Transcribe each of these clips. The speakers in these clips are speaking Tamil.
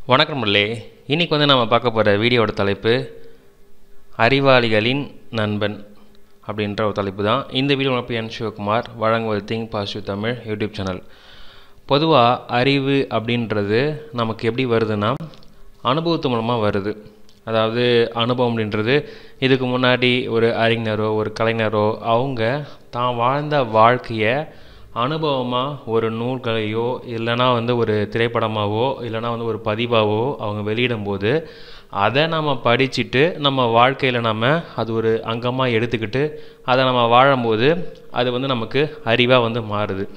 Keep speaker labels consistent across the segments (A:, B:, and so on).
A: வணக்கம் நண்பர்களே இன்றைக்கி வந்து நம்ம பார்க்க போகிற வீடியோவோட தலைப்பு அறிவாளிகளின் நண்பன் அப்படின்ற ஒரு தலைப்பு தான் இந்த வீடியோ நம்ம என் சிவகுமார் வழங்குவது think positive Tamil YouTube channel பொதுவாக அறிவு அப்படின்றது நமக்கு எப்படி வருதுன்னா அனுபவத்து மூலமாக வருது அதாவது அனுபவம் அப்படின்றது இதுக்கு முன்னாடி ஒரு அறிஞரோ ஒரு கலைஞரோ அவங்க தான் வாழ்ந்த வாழ்க்கையை அனுபவமாக ஒரு நூல்களையோ இல்லைனா வந்து ஒரு திரைப்படமாகவோ இல்லைனா வந்து ஒரு பதிவாகவோ அவங்க வெளியிடும்போது அதை நம்ம படிச்சுட்டு நம்ம வாழ்க்கையில் நம்ம அது ஒரு அங்கமாக எடுத்துக்கிட்டு அதை நம்ம வாழும்போது அது வந்து நமக்கு அறிவாக வந்து மாறுது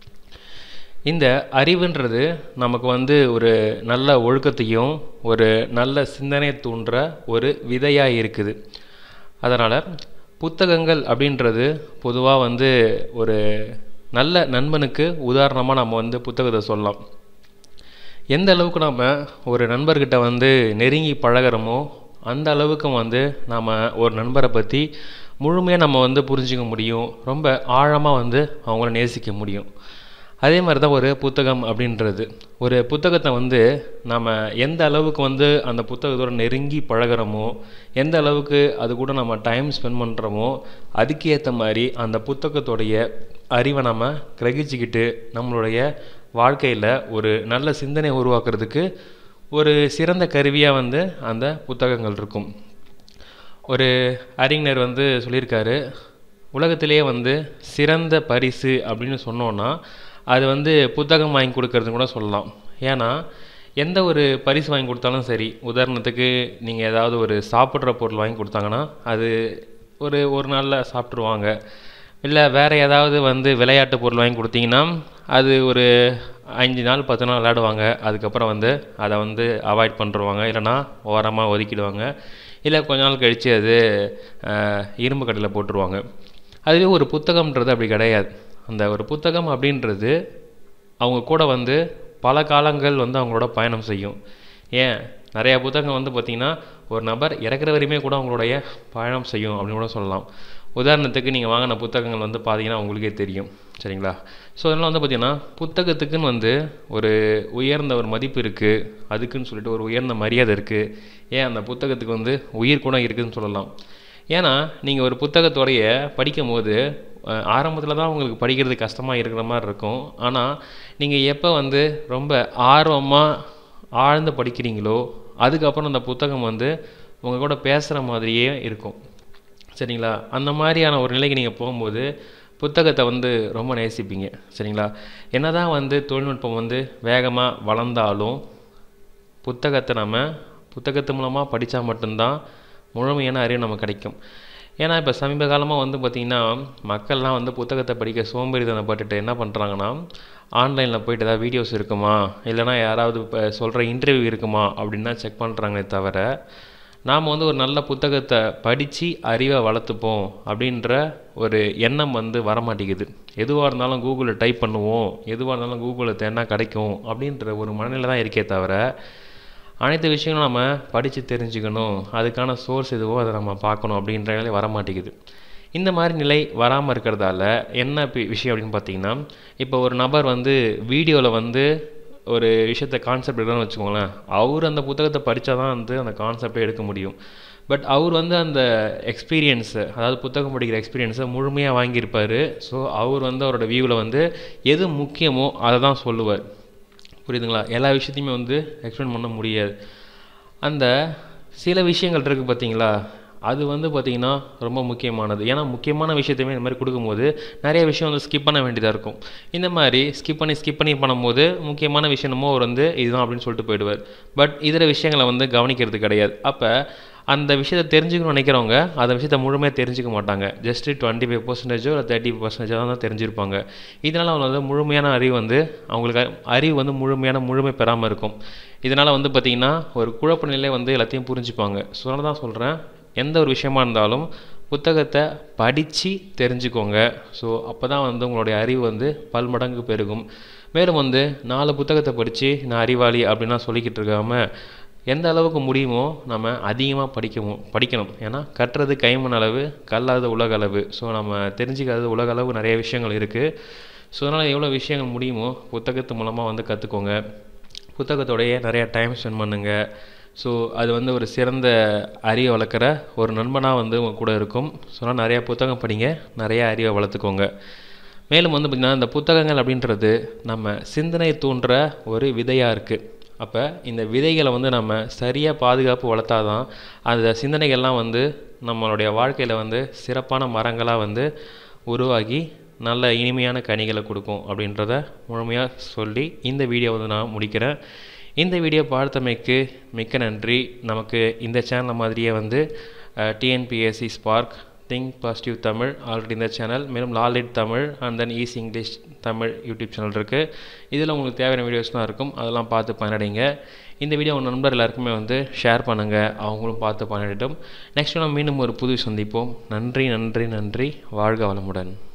A: இந்த அறிவுன்றது நமக்கு வந்து ஒரு நல்ல ஒழுக்கத்தையும் ஒரு நல்ல சிந்தனை தூண்டுற ஒரு விதையாக இருக்குது அதனால் புத்தகங்கள் அப்படின்றது பொதுவாக வந்து ஒரு நல்ல நண்பனுக்கு உதாரணமாக நம்ம வந்து புத்தகத்தை சொல்லலாம் எந்த அளவுக்கு நம்ம ஒரு நண்பர்கிட்ட வந்து நெருங்கி பழகிறோமோ அந்த அளவுக்கு வந்து நாம் ஒரு நண்பரை பற்றி முழுமையாக நம்ம வந்து புரிஞ்சிக்க முடியும் ரொம்ப ஆழமாக வந்து அவங்கள நேசிக்க முடியும் அதே மாதிரி தான் ஒரு புத்தகம் அப்படின்றது ஒரு புத்தகத்தை வந்து நம்ம எந்த அளவுக்கு வந்து அந்த புத்தகத்தோட நெருங்கி பழகிறோமோ எந்த அளவுக்கு அது கூட நம்ம டைம் ஸ்பெண்ட் பண்ணுறோமோ அதுக்கேற்ற மாதிரி அந்த புத்தகத்தோடைய அறிவை நம்ம கிரகிச்சிக்கிட்டு நம்மளுடைய வாழ்க்கையில் ஒரு நல்ல சிந்தனை உருவாக்குறதுக்கு ஒரு சிறந்த கருவியாக வந்து அந்த புத்தகங்கள் இருக்கும் ஒரு அறிஞர் வந்து சொல்லியிருக்காரு உலகத்திலேயே வந்து சிறந்த பரிசு அப்படின்னு சொன்னோன்னா அது வந்து புத்தகம் வாங்கி கொடுக்கறது கூட சொல்லலாம் ஏன்னா எந்த ஒரு பரிசு வாங்கி கொடுத்தாலும் சரி உதாரணத்துக்கு நீங்கள் ஏதாவது ஒரு சாப்பிட்ற பொருள் வாங்கி கொடுத்தாங்கன்னா அது ஒரு ஒரு நாளில் சாப்பிட்ருவாங்க இல்லை வேறு ஏதாவது வந்து விளையாட்டு பொருள் வாங்கி கொடுத்தீங்கன்னா அது ஒரு அஞ்சு நாள் பத்து நாள் விளையாடுவாங்க அதுக்கப்புறம் வந்து அதை வந்து அவாய்ட் பண்ணுருவாங்க இல்லைனா ஓரமாக ஒதுக்கிடுவாங்க இல்லை கொஞ்ச நாள் கழித்து அது இரும்பு கடையில் போட்டுருவாங்க அதுவே ஒரு புத்தகம்ன்றது அப்படி கிடையாது அந்த ஒரு புத்தகம் அப்படின்றது அவங்க கூட வந்து பல காலங்கள் வந்து அவங்களோட பயணம் செய்யும் ஏன் நிறையா புத்தகம் வந்து பார்த்திங்கன்னா ஒரு நபர் இறக்குற வரையுமே கூட அவங்களுடைய பயணம் செய்யும் அப்படின்னு கூட சொல்லலாம் உதாரணத்துக்கு நீங்கள் வாங்கின புத்தகங்கள் வந்து பார்த்தீங்கன்னா உங்களுக்கே தெரியும் சரிங்களா ஸோ அதனால் வந்து பார்த்திங்கன்னா புத்தகத்துக்குன்னு வந்து ஒரு உயர்ந்த ஒரு மதிப்பு இருக்குது அதுக்குன்னு சொல்லிட்டு ஒரு உயர்ந்த மரியாதை இருக்குது ஏன் அந்த புத்தகத்துக்கு வந்து உயிர் கூட இருக்குதுன்னு சொல்லலாம் ஏன்னா நீங்கள் ஒரு புத்தகத்தோடைய படிக்கும் போது ஆரம்பத்தில் தான் உங்களுக்கு படிக்கிறது கஷ்டமாக இருக்கிற மாதிரி இருக்கும் ஆனால் நீங்கள் எப்போ வந்து ரொம்ப ஆர்வமாக ஆழ்ந்து படிக்கிறீங்களோ அதுக்கப்புறம் அந்த புத்தகம் வந்து உங்கள் கூட பேசுகிற மாதிரியே இருக்கும் சரிங்களா அந்த மாதிரியான ஒரு நிலைக்கு நீங்கள் போகும்போது புத்தகத்தை வந்து ரொம்ப நேசிப்பீங்க சரிங்களா என்ன தான் வந்து தொழில்நுட்பம் வந்து வேகமாக வளர்ந்தாலும் புத்தகத்தை நம்ம புத்தகத்து மூலமாக படித்தா மட்டும்தான் முழுமையான அறிவு நமக்கு கிடைக்கும் ஏன்னா இப்போ சமீப காலமாக வந்து பார்த்திங்கன்னா மக்கள்லாம் வந்து புத்தகத்தை படிக்க சோம்பேறித்தனப்பட்டுட்டு என்ன பண்ணுறாங்கன்னா ஆன்லைனில் போய்ட்டு ஏதாவது வீடியோஸ் இருக்குமா இல்லைனா யாராவது இப்போ சொல்கிற இன்டர்வியூ இருக்குமா அப்படின்னு தான் செக் பண்ணுறாங்களே தவிர நாம் வந்து ஒரு நல்ல புத்தகத்தை படித்து அறிவை வளர்த்துப்போம் அப்படின்ற ஒரு எண்ணம் வந்து வரமாட்டேங்குது எதுவாக இருந்தாலும் கூகுளில் டைப் பண்ணுவோம் எதுவாக இருந்தாலும் கூகுளில் தேடினா கிடைக்கும் அப்படின்ற ஒரு மனநிலை தான் இருக்கே தவிர அனைத்து விஷயங்களும் நம்ம படித்து தெரிஞ்சுக்கணும் அதுக்கான சோர்ஸ் எதுவோ அதை நம்ம பார்க்கணும் அப்படின்ற நிலை வரமாட்டேங்குது இந்த மாதிரி நிலை வராமல் இருக்கிறதால என்ன விஷயம் அப்படின்னு பார்த்தீங்கன்னா இப்போ ஒரு நபர் வந்து வீடியோவில் வந்து ஒரு விஷயத்த கான்செப்ட் எடுக்கணும்னு வச்சுக்கோங்களேன் அவர் அந்த புத்தகத்தை படித்தா தான் வந்து அந்த கான்செப்டை எடுக்க முடியும் பட் அவர் வந்து அந்த எக்ஸ்பீரியன்ஸை அதாவது புத்தகம் படிக்கிற எக்ஸ்பீரியன்ஸை முழுமையாக வாங்கியிருப்பார் ஸோ அவர் வந்து அவரோட வியூவில் வந்து எது முக்கியமோ அதை தான் சொல்லுவார் புரியுதுங்களா எல்லா விஷயத்தையுமே வந்து எக்ஸ்பிளைன் பண்ண முடியாது அந்த சில விஷயங்கள் இருக்குது பார்த்தீங்களா அது வந்து பார்த்திங்கன்னா ரொம்ப முக்கியமானது ஏன்னா முக்கியமான விஷயத்தையுமே இந்த மாதிரி கொடுக்கும்போது நிறைய விஷயம் வந்து ஸ்கிப் பண்ண வேண்டியதாக இருக்கும் இந்த மாதிரி ஸ்கிப் பண்ணி ஸ்கிப் பண்ணி பண்ணும்போது முக்கியமான விஷயமோ அவர் வந்து இதுதான் அப்படின்னு சொல்லிட்டு போயிடுவார் பட் இதர விஷயங்களை வந்து கவனிக்கிறது கிடையாது அப்போ அந்த விஷயத்தை தெரிஞ்சுக்கணும்னு நினைக்கிறவங்க அந்த விஷயத்தை முழுமையாக தெரிஞ்சுக்க மாட்டாங்க ஜஸ்ட்டு டுவெண்ட்டி ஃபைவ் பர்சன்டேஜோ இல்லை தேர்ட்டி பர்சன்டேஜோ தான் தெரிஞ்சிருப்பாங்க இதனால் அவங்க வந்து முழுமையான அறிவு வந்து அவங்களுக்கு அறிவு வந்து முழுமையான முழுமை பெறாமல் இருக்கும் இதனால் வந்து பார்த்திங்கன்னா ஒரு குழப்ப நிலை வந்து எல்லாத்தையும் புரிஞ்சுப்பாங்க ஸோ அதனால தான் சொல்கிறேன் எந்த ஒரு விஷயமா இருந்தாலும் புத்தகத்தை படித்து தெரிஞ்சுக்கோங்க ஸோ அப்போ தான் வந்து உங்களுடைய அறிவு வந்து பல்மடங்கு பெருகும் மேலும் வந்து நாலு புத்தகத்தை படித்து நான் அறிவாளி அப்படின்னா சொல்லிக்கிட்டு இருக்காமல் எந்த அளவுக்கு முடியுமோ நம்ம அதிகமாக படிக்கவும் படிக்கணும் ஏன்னா கட்டுறது கைமண் அளவு கல்லாதது உலக அளவு ஸோ நம்ம தெரிஞ்சுக்காதது உலக அளவு நிறைய விஷயங்கள் இருக்குது ஸோ அதனால் எவ்வளோ விஷயங்கள் முடியுமோ புத்தகத்து மூலமாக வந்து கற்றுக்கோங்க புத்தகத்தோடையே நிறையா டைம் ஸ்பெண்ட் பண்ணுங்கள் ஸோ அது வந்து ஒரு சிறந்த அறிவை வளர்க்குற ஒரு நண்பனாக வந்து உங்கள் கூட இருக்கும் ஸோ நிறையா புத்தகம் படிங்க நிறையா அறிவை வளர்த்துக்கோங்க மேலும் வந்து பார்த்திங்கன்னா இந்த புத்தகங்கள் அப்படின்றது நம்ம சிந்தனை தூண்டுற ஒரு விதையாக இருக்குது அப்போ இந்த விதைகளை வந்து நம்ம சரியாக பாதுகாப்பு வளர்த்தாதான் அந்த சிந்தனைகள்லாம் வந்து நம்மளுடைய வாழ்க்கையில் வந்து சிறப்பான மரங்களாக வந்து உருவாகி நல்ல இனிமையான கனிகளை கொடுக்கும் அப்படின்றத முழுமையாக சொல்லி இந்த வீடியோ வந்து நான் முடிக்கிறேன் இந்த வீடியோ பார்த்தமைக்கு மிக்க நன்றி நமக்கு இந்த சேனல் மாதிரியே வந்து TNPSC spark think positive Tamil already இந்த சேனல் மேலும் லாலிட் Tamil and then easy English Tamil YouTube channel இருக்குது இதில் உங்களுக்கு தேவையான வீடியோஸ்லாம் இருக்கும் அதெல்லாம் பார்த்து பயனடைங்க இந்த வீடியோ உங்கள் நண்பர் எல்லாருக்குமே வந்து ஷேர் பண்ணுங்கள் அவங்களும் பார்த்து பயனடையட்டும் நெக்ஸ்ட் நம்ம மீண்டும் ஒரு புது சந்திப்போம் நன்றி நன்றி நன்றி வாழ்க வளமுடன்